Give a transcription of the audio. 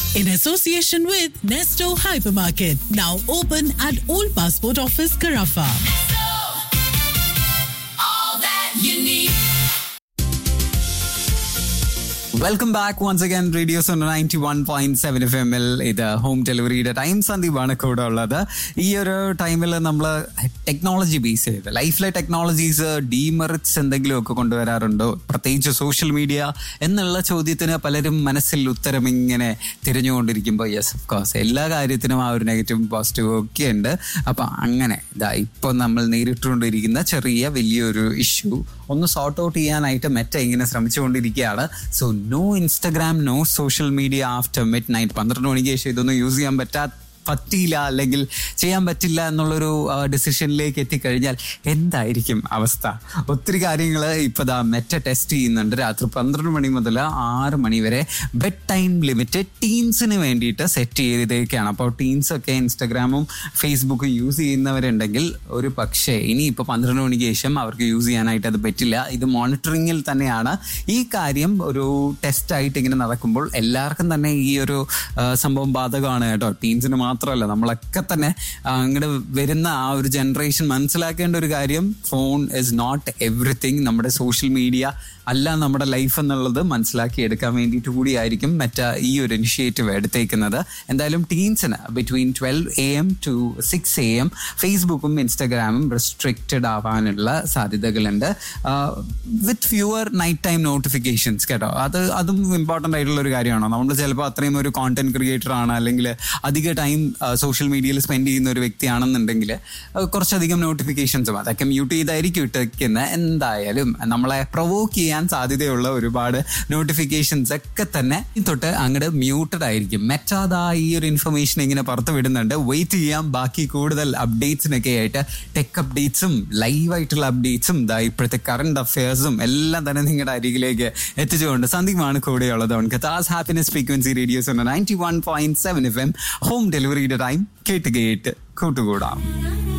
in association with Nesto Hypermarket, now open at Old Passport Office, Carafa. all that you need. Welcome back once again radio zone ninety one point seven F എമ്മിൽ ഇത് home ഡെലിവറിയുടെ time സന്ദീപാണ് കൂടെ ഉള്ളത് ഈ ഒരു ടൈമിൽ നമ്മൾ technology base ചെയ്ത് ലൈഫിലെ ടെക്നോളജീസ് ഡീമെറിറ്റ്സ് എന്തെങ്കിലും ഒക്കെ കൊണ്ടുവരാറുണ്ടോ പ്രത്യേകിച്ച് സോഷ്യൽ മീഡിയ എന്നുള്ള ചോദ്യത്തിന് പലരും മനസ്സിൽ ഉത്തരം ഇങ്ങനെ തിരഞ്ഞുകൊണ്ടിരിക്കുമ്പോൾ യെസ് ഓഫ് കോഴ്സ് എല്ലാ കാര്യത്തിനും ആ ഒരു നെഗറ്റീവും പോസിറ്റീവും ഒക്കെ ഉണ്ട് അപ്പം അങ്ങനെ ഇതാ ഇപ്പോൾ നമ്മൾ നേരിട്ടുകൊണ്ടിരിക്കുന്ന ചെറിയ വലിയൊരു ഇഷ്യൂ ഒന്ന് സോർട്ട് ഔട്ട് ചെയ്യാനായിട്ട് മെറ്റ ഇങ്ങനെ ശ്രമിച്ചുകൊണ്ടിരിക്കുകയാണ് so no Instagram no social media after midnight പന്ത്രണ്ട് മണിക്ക് ശേഷം ഇതൊന്നും യൂസ് ചെയ്യാൻ പറ്റാ പറ്റിയില്ല അല്ലെങ്കിൽ ചെയ്യാൻ പറ്റില്ല എന്നുള്ളൊരു ഡിസിഷനിലേക്ക് എത്തിക്കഴിഞ്ഞാൽ എന്തായിരിക്കും അവസ്ഥ ഒത്തിരി കാര്യങ്ങൾ ഇപ്പോൾ ദാ മെറ്റ ടെസ്റ്റ് ചെയ്യുന്നുണ്ട് രാത്രി പന്ത്രണ്ട് മണി മുതൽ ആറ് മണി വരെ ബെഡ് ടൈം ലിമിറ്റ് ടീൻസിന് വേണ്ടിയിട്ട് സെറ്റ് ചെയ്തേക്കാണ് അപ്പോൾ ടീൻസ് ഒക്കെ ഇൻസ്റ്റഗ്രാമും ഫേസ്ബുക്കും യൂസ് ചെയ്യുന്നവരുണ്ടെങ്കിൽ ഒരു പക്ഷേ ഇനി ഇപ്പോൾ പന്ത്രണ്ട് മണിക്ക് ശേഷം അവർക്ക് യൂസ് ചെയ്യാനായിട്ട് അത് പറ്റില്ല ഇത് മോണിറ്ററിങ്ങിൽ തന്നെയാണ് ഈ കാര്യം ഒരു ടെസ്റ്റ് ആയിട്ട് ഇങ്ങനെ നടക്കുമ്പോൾ എല്ലാവർക്കും തന്നെ ഈ ഒരു ആ, സംഭവം ബാധകമാണ് കേട്ടോ ടീൻസിന് മാത്രമല്ല നമ്മളൊക്കെ തന്നെ അങ്ങോട്ട് വരുന്ന ആ ഒരു ജനറേഷൻ മനസ്സിലാക്കേണ്ട ഒരു കാര്യം ഫോൺ ഇസ് നോട്ട് എവറിത്തിങ് നമ്മുടെ സോഷ്യൽ മീഡിയ അല്ല നമ്മുടെ ലൈഫ് എന്നുള്ളത് മനസ്സിലാക്കി എടുക്കാൻ വേണ്ടിയിട്ട് കൂടിയായിരിക്കും മറ്റ ഈ ഒരു ഇനിഷ്യേറ്റീവ് എടുത്തേക്കുന്നത് എന്തായാലും ടീൻസിന് between twelve A M to six A M ഫേസ്ബുക്കും ഇൻസ്റ്റഗ്രാമും റെസ്ട്രിക്റ്റഡ് ആവാനുള്ള സാധ്യതകളുണ്ട് with fewer night time notifications കേട്ടോ അത് അതും ഇമ്പോർട്ടൻ്റ് ആയിട്ടുള്ള ഒരു കാര്യമാണോ നമ്മൾ ചിലപ്പോൾ അത്രയും ഒരു കോണ്ടന്റ് ക്രിയേറ്റർ ആണ് അല്ലെങ്കിൽ അധിക ടൈം സോഷ്യൽ മീഡിയയിൽ സ്പെൻഡ് ചെയ്യുന്ന ഒരു വ്യക്തിയാണെന്നുണ്ടെങ്കിൽ അഹ് കുറച്ചധികം നോട്ടിഫിക്കേഷൻസും അതൊക്കെ മ്യൂട്ട് ചെയ്തായിരിക്കും ഇട്ടിരിക്കുന്നത് എന്തായാലും നമ്മളെ പ്രൊവോക്ക് ചെയ്യാൻ സാധ്യതയുള്ള ഒരുപാട് നോട്ടിഫിക്കേഷൻസ് ഒക്കെ തന്നെ തൊട്ട് അങ്ങോട്ട് മ്യൂട്ടഡ് ആയിരിക്കും മെറ്റാതാ ഈ ഒരു ഇൻഫർമേഷൻ ഇങ്ങനെ പുറത്ത് വിടുന്നുണ്ട് വെയിറ്റ് ചെയ്യാം ബാക്കി കൂടുതൽ അപ്ഡേറ്റ്സിനൊക്കെ ആയിട്ട് ടെക് അപ്ഡേറ്റ്സും ലൈവ് ആയിട്ടുള്ള അപ്ഡേറ്റ്സും ഇതാ ഇപ്പോഴത്തെ കറണ്ട് അഫയേഴ്സും എല്ലാം തന്നെ നിങ്ങളുടെ അരികിലേക്ക് എത്തിച്ചുകൊണ്ട് സന്ദീപാണ് കൂടെയുള്ളത് ഓൺ കഥാസ് happiness frequency radio's ninety one point seven F M home ഡെലിവറിയുടെ ടൈം കേട്ട് കേട്ട് കൂട്ടുകൂടാം